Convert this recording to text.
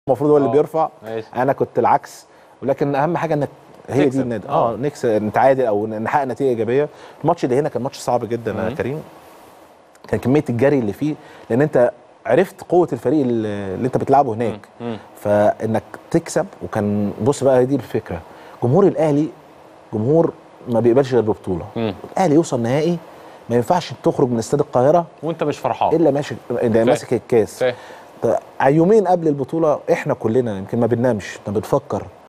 المفروض هو اللي آه. بيرفع ماشي. انا كنت العكس ولكن اهم حاجه انك هي دي تكسب. النادي آه. اه نكسب نتعادل او نحقق نتيجه ايجابيه الماتش اللي هنا كان ماتش صعب جدا يا كريم كان كميه الجري اللي فيه لان انت عرفت قوه الفريق اللي اللي انت بتلعبه هناك مم. فانك تكسب وكان بص بقى هي دي الفكره جمهور الاهلي جمهور ما بيقبلش غير ببطوله مم. الاهلي يوصل نهائي ما ينفعش تخرج من استاد القاهره وانت مش فرحان الا ماشي الا ماسك الكاس فاهم. طيب، يومين قبل البطوله احنا كلنا يمكن ما بننامش ما بنفكر